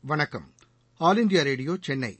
வணக்கம் all India radio Chennai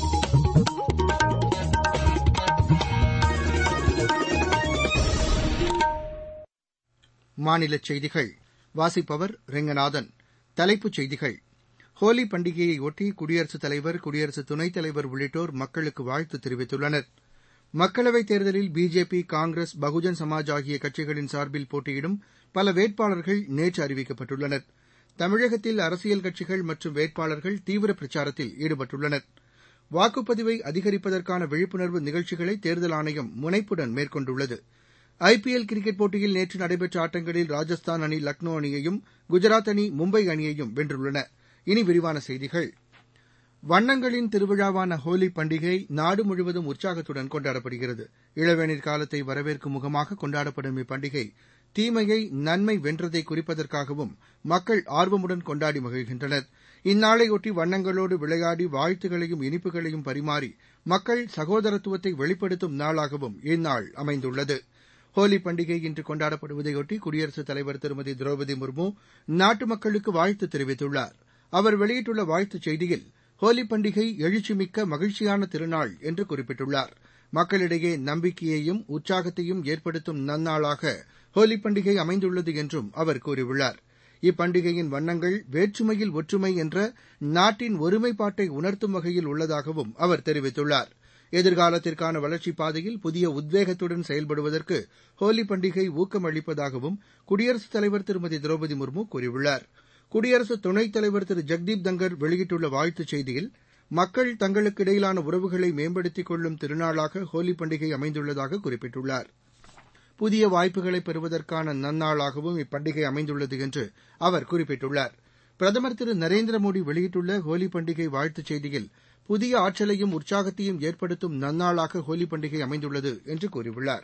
மாநிலச் செய்திகள் வாசிப்பவர் ரெங்கநாதன் தலைப்புச் செய்திகள் ஹோலி பண்டிகையையொட்டி குடியரசுத் தலைவர் குடியரசு துணைத் தலைவர் உள்ளிட்டோர் மக்களுக்கு வாழ்த்து தெரிவித்துள்ளனர் மக்களவைத் தேர்தலில் பிஜேபி காங்கிரஸ் பகுஜன் சமாஜ் ஆகிய கட்சிகளின் சார்பில் போட்டியிடும் பல வேட்பாளர்கள் நேற்று அறிவிக்கப்பட்டுள்ளனர் தமிழகத்தில் அரசியல் கட்சிகள் மற்றும் வேட்பாளர்கள் தீவிர பிரச்சாரத்தில் ஈடுபட்டுள்ளனர் வாக்குப்பதிவை அதிகரிப்பதற்கான விழிப்புணர்வு நிகழ்ச்சிகளை தேர்தல் ஆணையம் முனைப்புடன் மேற்கொண்டுள்ளது ஐபிஎல் கிரிக்கெட் போட்டியில் நேற்று நடைபெற்ற ஆட்டங்களில் ராஜஸ்தான் அணி லக்னோ அணியையும் குஜராத் அணி மும்பை அணியையும் வென்றுள்ளன இனி விரிவான செய்திகள் வண்ணங்களின் திருவிழாவான ஹோலி பண்டிகை நாடு முழுவதும் உற்சாகத்துடன் கொண்டாடப்படுகிறது இளவேனிற் காலத்தை வரவேற்கும் முகமாக கொண்டாடப்படும் இப்பண்டிகை தீமையை நன்மை வென்றதை குறிப்பதற்காகவும் மக்கள் ஆர்வமுடன் கொண்டாடி மகிழ்கின்றனர் இந்நாளையொட்டி வண்ணங்களோடு விளையாடி வாழ்த்துகளையும் இனிப்புகளையும் பரிமாறி மக்கள் சகோதரத்துவத்தை வெளிப்படுத்தும் நாளாகவும் இந்நாள் அமைந்துள்ளது ஹோலி பண்டிகை இன்று கொண்டாடப்படுவதையொட்டி குடியரசுத் தலைவர் திருமதி திரௌபதி முர்மு நாட்டு மக்களுக்கு வாழ்த்து தெரிவித்துள்ளார் அவர் வெளியிட்டுள்ள வாழ்த்துச் செய்தியில் ஹோலி பண்டிகை எழுச்சிமிக்க மகிழ்ச்சியான திருநாள் என்று குறிப்பிட்டுள்ளார் மக்களிடையே நம்பிக்கையையும் உற்சாகத்தையும் ஏற்படுத்தும் நன்னாளாக ஹோலி பண்டிகை அமைந்துள்ளது என்றும் அவர் கூறியுள்ளார் இப்பண்டிகையின் வண்ணங்கள் வேற்றுமையில் ஒற்றுமை என்ற நாட்டின் ஒருமைப்பாட்டை உணர்த்தும் வகையில் உள்ளதாகவும் அவர் தெரிவித்துள்ளார் எதிர்காலத்திற்கான வளர்ச்சிப் பாதையில் புதிய உத்வேகத்துடன் செயல்படுவதற்கு ஹோலி பண்டிகை ஊக்கம் அளிப்பதாகவும் குடியரசுத் தலைவர் திருமதி திரௌபதி முர்மு கூறியுள்ளார் குடியரசு துணைத் தலைவர் திரு ஜெக்தீப் தங்கர் வெளியிட்டுள்ள வாழ்த்துச் செய்தியில் மக்கள் தங்களுக்கு இடையிலான உறவுகளை மேம்படுத்திக் கொள்ளும் திருநாளாக ஹோலி பண்டிகை அமைந்துள்ளதாக குறிப்பிட்டுள்ளார் புதிய வாய்ப்புகளை பெறுவதற்கான நன்னாளாகவும் இப்பண்டிகை அமைந்துள்ளது என்று அவர் குறிப்பிட்டுள்ளார் பிரதமர் திரு நரேந்திர மோடி வெளியிட்டுள்ள ஹோலி பண்டிகை வாழ்த்துச் செய்தியில் புதிய ஆற்றலையும் உற்சாகத்தையும் ஏற்படுத்தும் நன்னாளாக ஹோலி பண்டிகை அமைந்துள்ளது என்று கூறியுள்ளார்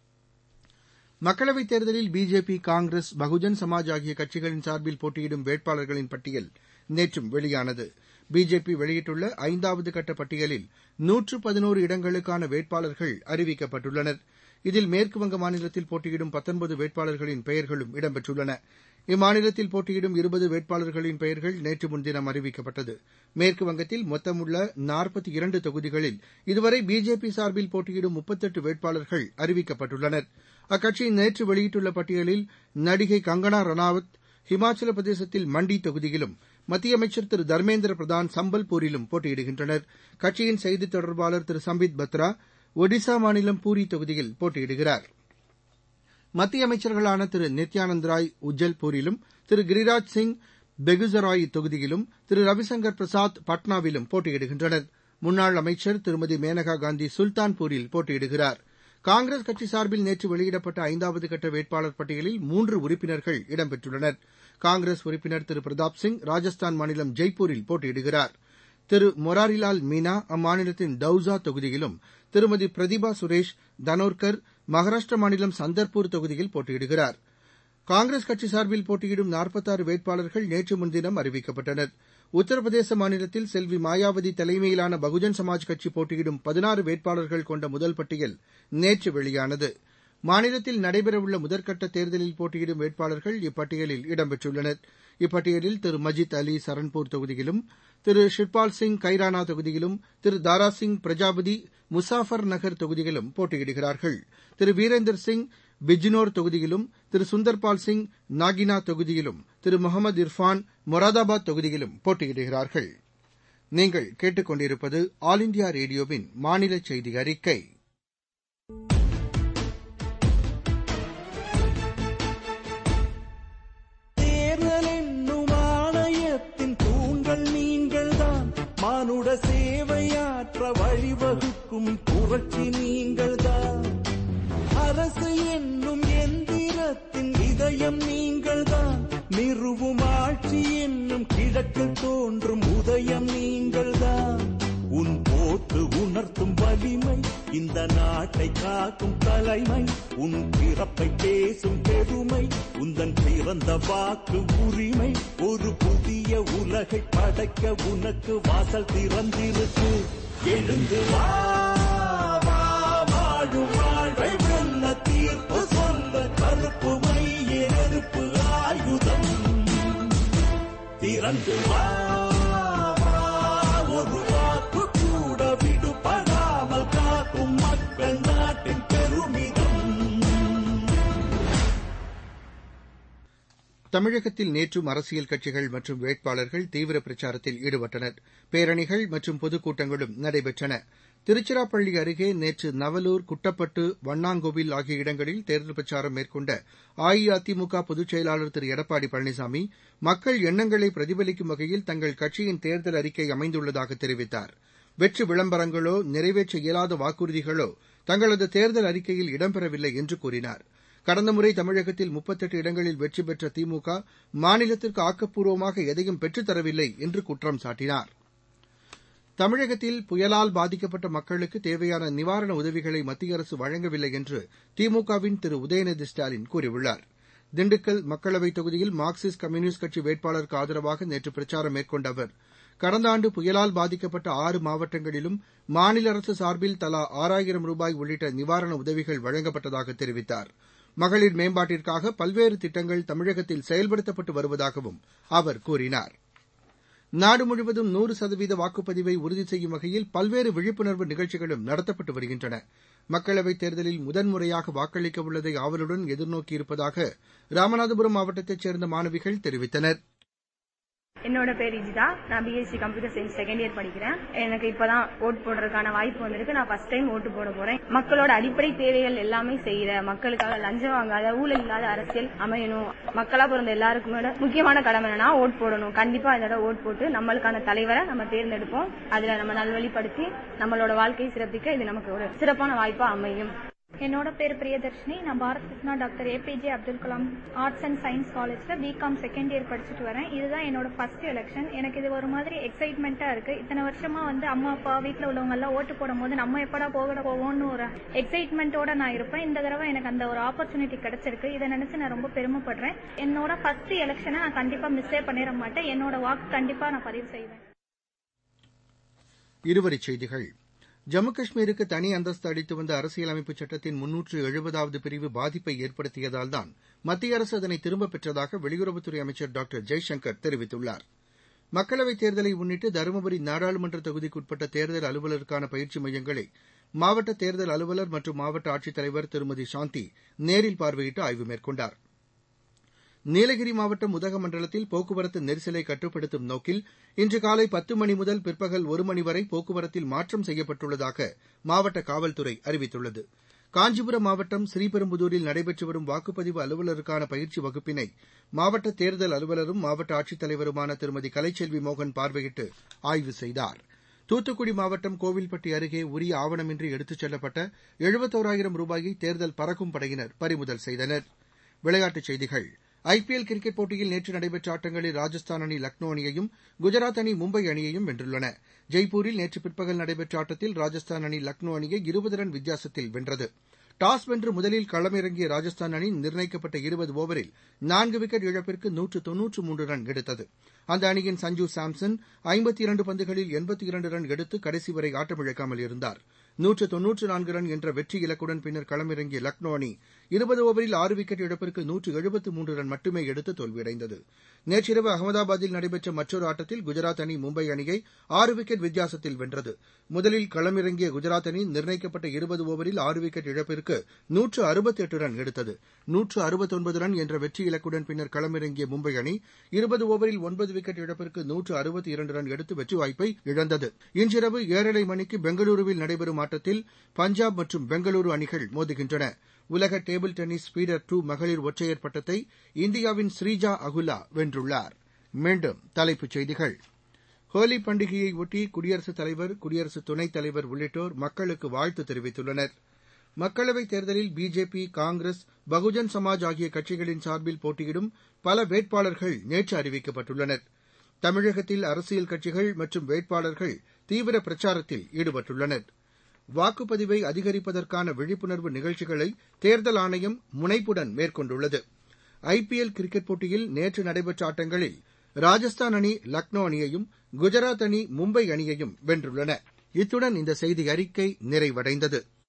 மக்களவைத் தேர்தலில் பிஜேபி காங்கிரஸ் பகுஜன் சமாஜ் ஆகிய கட்சிகளின் சார்பில் போட்டியிடும் வேட்பாளர்களின் பட்டியல் நேற்றும் வெளியானது பிஜேபி வெளியிட்டுள்ள ஐந்தாவது கட்ட பட்டியலில் நூற்று பதினோரு இடங்களுக்கான வேட்பாளர்கள் அறிவிக்கப்பட்டுள்ளனர் இதில் மேற்குவங்க மாநிலத்தில் போட்டியிடும் பத்தொன்பது வேட்பாளர்களின் பெயர்களும் இடம்பெற்றுள்ளன இம்மாநிலத்தில் போட்டியிடும் இருபது வேட்பாளர்களின் பெயர்கள் நேற்று முன்தினம் அறிவிக்கப்பட்டது மேற்குவங்கத்தில் மொத்தமுள்ள நாற்பத்தி இரண்டு தொகுதிகளில் இதுவரை பிஜேபி சார்பில் போட்டியிடும் முப்பத்தெட்டு வேட்பாளர்கள் அறிவிக்கப்பட்டுள்ளனர் அக்கட்சி நேற்று வெளியிட்டுள்ள பட்டியலில் நடிகை கங்கனா ரணாவத் ஹிமாச்சல பிரதேசத்தில் மண்டி தொகுதியிலும் மத்திய அமைச்சர் திரு தர்மேந்திர பிரதான் சம்பல்பூரிலும் போட்டியிடுகின்றனர் கட்சியின் செய்தித் தொடர்பாளர் திரு சம்பித் பத்ரா ஒடிசா மாநிலம் பூரி தொகுதியில் போட்டியிடுகிறார் மத்திய அமைச்சர்களான திரு நித்யானந்த் ராய் உஜ்ஜல்பூரிலும் திரு கிரிராஜ் சிங் பெகுசராய் தொகுதியிலும் திரு ரவிசங்கர் பிரசாத் பட்னாவிலும் போட்டியிடுகின்றனர் முன்னாள் அமைச்சர் திருமதி மேனகா காந்தி சுல்தான்பூரில் போட்டியிடுகிறார் காங்கிரஸ் கட்சி சார்பில் நேற்று வெளியிடப்பட்ட ஐந்தாவது கட்ட வேட்பாளர் பட்டியலில் மூன்று உறுப்பினர்கள் இடம்பெற்றுள்ளனர் காங்கிரஸ் உறுப்பினர் திரு பிரதாப் சிங் ராஜஸ்தான் மாநிலம் ஜெய்ப்பூரில் போட்டியிடுகிறார் திரு மொராரிலால் மீனா அம்மாநிலத்தின் தௌசா தொகுதியிலும் திருமதி பிரதிபா சுரேஷ் தனோர்கர் மகாராஷ்டிர மாநிலம் சந்தர்பூர் தொகுதியில் போட்டியிடுகிறார் காங்கிரஸ் கட்சி சார்பில் போட்டியிடும் நாற்பத்தாறு வேட்பாளர்கள் நேற்று முன்தினம் அறிவிக்கப்பட்டனர் உத்தரப்பிரதேச மாநிலத்தில் செல்வி மாயாவதி தலைமையிலான பகுஜன் சமாஜ் கட்சி போட்டியிடும் பதினாறு வேட்பாளர்கள் கொண்ட முதல் பட்டியல் நேற்று வெளியானது மாநிலத்தில் நடைபெறவுள்ள முதற்கட்ட தேர்தலில் போட்டியிடும் வேட்பாளர்கள் இப்பட்டியலில் இடம்பெற்றுள்ளனர் இப்பட்டியலில் திரு மஜித் அலி சரண்பூர் தொகுதியிலும் திரு ஷிர்பால் சிங் கைரானா தொகுதியிலும் திரு தாராசிங் பிரஜாபதி முசாஃபர் நகர் தொகுதியிலும் போட்டியிடுகிறார்கள் திரு வீரேந்தர் சிங் பிஜ்னோர் தொகுதியிலும் திரு சுந்தர்பால் சிங் நாகினா தொகுதியிலும் திரு முகமது இர்ஃபான் மொராதாபாத் தொகுதியிலும் போட்டியிடுகிறார்கள் நீங்கள் கேட்டுக்கொண்டிருப்பது ஆல் இண்டியா ரேடியோவின் மாநில செய்தி அறிக்கை மானுட சேவையாற்ற வழிவகுக்கும் புரட்சி நீங்கள்தான் அரசு என்னும் எந்திரத்தின் இதயம் நீங்கள்தான் நிறுவும் ஆட்சி என்னும் கிழக்கில் தோன்றும் உதயம் நீங்கள்தான் உன் போட்டு உணர்த்தும் வலிமை இந்த நாட்டை காக்கும் தலைமை உன் பிறப்பை பேசும் பெருமை உந்தன் பிறந்த வாக்கு உரிமை ஒரு புதிய உலகை படைக்க உனக்கு வாசல் திறந்திருக்கு எழுந்து வா வா, வாழும் வாழ்வை வெல்ல தீர்ப்பு சொல்ல கருப்பு மைய நெருப்பு ஆயுதம் திறந்து வா தமிழகத்தில் நேற்றும் அரசியல் கட்சிகள் மற்றும் வேட்பாளர்கள் தீவிர பிரச்சாரத்தில் ஈடுபட்டனர் பேரணிகள் மற்றும் பொதுக்கூட்டங்களும் நடைபெற்றன திருச்சிராப்பள்ளி அருகே நேற்று நவலூர் குட்டப்பட்டு வண்ணாங்கோவில் ஆகிய இடங்களில் தேர்தல் பிரச்சாரம் மேற்கொண்ட அஇஅதிமுக பொதுச் செயலாளர் திரு எடப்பாடி பழனிசாமி மக்கள் எண்ணங்களை பிரதிபலிக்கும் வகையில் தங்கள் கட்சியின் தேர்தல் அறிக்கை அமைந்துள்ளதாக தெரிவித்தார் வெற்று விளம்பரங்களோ நிறைவேற்ற இயலாத வாக்குறுதிகளோ தங்களது தேர்தல் அறிக்கையில் இடம்பெறவில்லை என்று கூறினார் கடந்த முறை தமிழகத்தில் முப்பத்தெட்டு இடங்களில் வெற்றி பெற்ற திமுக மாநிலத்திற்கு ஆக்கப்பூர்வமாக எதையும் பெற்றுத் தரவில்லை என்று குற்றம் சாட்டினார் தமிழகத்தில் புயலால் பாதிக்கப்பட்ட மக்களுக்கு தேவையான நிவாரண உதவிகளை மத்திய அரசு வழங்கவில்லை என்று திமுகவின் திரு உதயநிதி ஸ்டாலின் கூறியுள்ளார் திண்டுக்கல் மக்களவைத் தொகுதியில் மார்க்சிஸ்ட் கம்யூனிஸ்ட் கட்சி வேட்பாளருக்கு ஆதரவாக நேற்று பிரச்சாரம் மேற்கொண்ட அவர் கடந்த ஆண்டு புயலால் பாதிக்கப்பட்ட ஆறு மாவட்டங்களிலும் மாநில அரசு சார்பில் தலா ஆறாயிரம் ரூபாய் உள்ளிட்ட நிவாரண உதவிகள் வழங்கப்பட்டதாக தெரிவித்தார் மகளிர் மேம்பாட்டிற்காக பல்வேறு திட்டங்கள் தமிழகத்தில் செயல்படுத்தப்பட்டு வருவதாகவும் அவர் கூறினார் நாடு முழுவதும் நூறு சதவீத வாக்குப்பதிவை உறுதி செய்யும் வகையில் பல்வேறு விழிப்புணர்வு நிகழ்ச்சிகளும் நடத்தப்பட்டு வருகின்றன மக்களவைத் தேர்தலில் முதன்முறையாக வாக்களிக்க உள்ளதை ஆவலுடன் எதிர்நோக்கியிருப்பதாக ராமநாதபுரம் மாவட்டத்தைச் சேர்ந்த மாணவிகள் தெரிவித்தனர் என்னோட பேர் இஜிதா நான் BSc computer science second year படிக்கிறேன் எனக்கு இப்பதான் ஓட்டு போடுறதுக்கான வாய்ப்பு வந்திருக்கு நான் ஃபர்ஸ்ட் டைம் ஓட்டு போட போறேன் மக்களோட அடிப்படை தேவைகள் எல்லாமே செய்யற மக்களுக்காக லஞ்சம் வாங்காத ஊழல் இல்லாத அரசியல் அமையணும் மக்களா பிறந்த எல்லாருக்குமே முக்கியமான கடமை என்னன்னா ஓட்டு போடணும் கண்டிப்பா இந்த தடவை ஓட்டு போட்டு நம்மளுக்கான தலைவரை நம்ம தேர்ந்தெடுப்போம் அதுல நம்ம நல்வழிப்படுத்தி நம்மளோட வாழ்க்கையை சிறப்பிக்க இது நமக்கு ஒரு சிறப்பான வாய்ப்பா அமையும் என்னோட பேர் பிரியதர்ஷினி நான் Bharat Ratna doctor APJ Abdul Kalam arts and science காலேஜ்ல பிகாம் செகண்ட் இயர் படிச்சுட்டு வரேன் இதுதான் என்னோட ஃபர்ஸ்ட் எலெக்ஷன் எனக்கு இது ஒரு மாதிரி எக்ஸைட்மெண்ட்டா இருக்கு இத்தனை வருஷமா வந்து அம்மா அப்பா வீட்டில் உள்ளவங்க எல்லாம் ஓட்டு போடும் போது நம்ம எப்படா போகட போவோம்னு ஒரு எக்ஸைட்மெண்ட்டோட நான் இருப்பேன் இந்த தடவை எனக்கு அந்த ஒரு ஆப்பர்ச்சுனிட்டி கிடைச்சிருக்கு இதை நினைச்சு நான் ரொம்ப பெருமைப்படுறேன் என்னோட ஃபர்ஸ்ட் எலெக்ஷனை நான் கண்டிப்பா மிஸ்ஸே பண்ணிட மாட்டேன் என்னோட வாக்கு கண்டிப்பா நான் பதிவு செய்வேன் இருவரிச் செய்திகள் ஜம்மு காஷ்மீருக்கு தனி அந்தஸ்து அளித்து வந்த அரசியலமைப்பு சட்டத்தின் முன்னூற்று எழுபதாவது பிரிவு பாதிப்பை ஏற்படுத்தியதால்தான் மத்திய அரசு அதனை திரும்பப் பெற்றதாக வெளியுறவுத்துறை அமைச்சர் டாக்டர் ஜெய்சங்கர் தெரிவித்துள்ளார் மக்களவைத் தேர்தலை முன்னிட்டு தருமபுரி நாடாளுமன்ற தொகுதிக்குட்பட்ட தேர்தல் அலுவலருக்கான பயிற்சி மையங்களை மாவட்ட தேர்தல் அலுவலர் மற்றும் மாவட்ட ஆட்சித்தலைவர் திருமதி சாந்தி நேரில் பார்வையிட்டு ஆய்வு மேற்கொண்டார் நீலகிரி மாவட்டம் உதகமண்டலத்தில் போக்குவரத்து நெரிசலை கட்டுப்படுத்தும் நோக்கில் இன்று காலை பத்து மணி முதல் பிற்பகல் ஒரு மணி வரை போக்குவரத்தில் மாற்றம் செய்யப்பட்டுள்ளதாக மாவட்ட காவல்துறை அறிவித்துள்ளது காஞ்சிபுரம் மாவட்டம் ஸ்ரீபெரும்புதூரில் நடைபெற்று வரும் வாக்குப்பதிவு அலுவலருக்கான பயிற்சி வகுப்பினை மாவட்ட தேர்தல் அலுவலரும் மாவட்ட ஆட்சித்தலைவருமான திருமதி கலைச்செல்வி மோகன் பார்வையிட்டு ஆய்வு செய்தார் தூத்துக்குடி மாவட்டம் கோவில்பட்டி அருகே உரிய ஆவணமின்றி எடுத்துச் செல்லப்பட்ட எழுபத்தோராயிரம் ரூபாயை தேர்தல் பறக்கும் படையினர் பறிமுதல் செய்தனர் விளையாட்டுச் செய்திகள் ஐபிஎல் கிரிக்கெட் போட்டியில் நேற்று நடைபெற்ற ஆட்டங்களில் ராஜஸ்தான் அணி லக்னோ அணியையும் குஜராத் அணி மும்பை அணியையும் வென்றுள்ளன ஜெய்ப்பூரில் நேற்று பிற்பகல் நடைபெற்ற ஆட்டத்தில் ராஜஸ்தான் அணி லக்னோ அணியை இருபது ரன் வித்தியாசத்தில் வென்றது டாஸ் வென்று முதலில் களமிறங்கிய ராஜஸ்தான் அணி நிர்ணயிக்கப்பட்ட இருபது ஓவரில் நான்கு விக்கெட் இழப்பிற்கு நூற்று தொன்னூற்று மூன்று ரன் எடுத்தது அந்த அணியின் சஞ்சு சாம்சன் ஐம்பத்தி இரண்டு பந்துகளில் எண்பத்தி இரண்டு ரன் எடுத்து கடைசி வரை ஆட்டமிழக்காமல் இருந்தார் நூற்று தொன்னூற்று நான்கு ரன் என்ற வெற்றி இலக்குடன் பின்னர் களமிறங்கிய லக்னோ அணி இருபது ஓவரில் ஆறு விக்கெட் இழப்பிற்கு நூற்று எழுபத்து மூன்று ரன் மட்டுமே எடுத்து தோல்வியடைந்தது நேற்றிரவு அகமதாபாத்தில் நடைபெற்ற மற்றொரு ஆட்டத்தில் குஜராத் அணி மும்பை அணியை ஆறு விக்கெட் வித்தியாசத்தில் வென்றது முதலில் களமிறங்கிய குஜராத் அணி நிர்ணயிக்கப்பட்ட இருபது ஓவரில் ஆறு விக்கெட் இழப்பிற்கு நூற்று அறுபத்தெட்டு ரன் எடுத்தது நூற்று அறுபத்தொன்பது ரன் என்ற வெற்றி இலக்குடன் பின்னர் களமிறங்கிய மும்பை அணி இருபது ஓவரில் ஒன்பது விக்கெட் இழப்பிற்கு நூற்று அறுபத்தி இரண்டு ரன் எடுத்து வெற்றி வாய்ப்பை இழந்தது இன்றிரவு ஏழரை மணிக்கு பெங்களூருவில் நடைபெறும் ஆட்டத்தில் பஞ்சாப் மற்றும் பெங்களூரு அணிகள் மோதுகின்றன உலக டேபிள் டென்னிஸ் ஸ்பீடர் டூ மகளிர் ஒற்றையர் பட்டத்தை இந்தியாவின் ஸ்ரீஜா அகுலா வென்றுள்ளார் மீண்டும் தலைப்புச் செய்திகள் ஹோலி பண்டிகையை ஒட்டி குடியரசுத் தலைவர் குடியரசு துணைத் தலைவர் உள்ளிட்டோர் மக்களுக்கு வாழ்த்து தெரிவித்துள்ளனர் மக்களவைத் தேர்தலில் பிஜேபி காங்கிரஸ் பகுஜன் சமாஜ் ஆகிய கட்சிகளின் சார்பில் போட்டியிடும் பல வேட்பாளர்கள் நேற்று அறிவிக்கப்பட்டுள்ளனர் தமிழகத்தில் அரசியல் கட்சிகள் மற்றும் வேட்பாளர்கள் தீவிர பிரச்சாரத்தில் ஈடுபட்டுள்ளனர் வாக்குப்பதிவை அதிகரிப்பதற்கான விழிப்புணர்வு நிகழ்ச்சிகளை தேர்தல் ஆணையம் முனைப்புடன் மேற்கொண்டுள்ளது ஐபிஎல் கிரிக்கெட் போட்டியில் நேற்று நடைபெற்ற ஆட்டங்களில் ராஜஸ்தான் அணி லக்னோ அணியையும் குஜராத் அணி மும்பை அணியையும் வென்றுள்ளன இத்துடன் இந்த செய்தி அறிக்கை நிறைவடைந்தது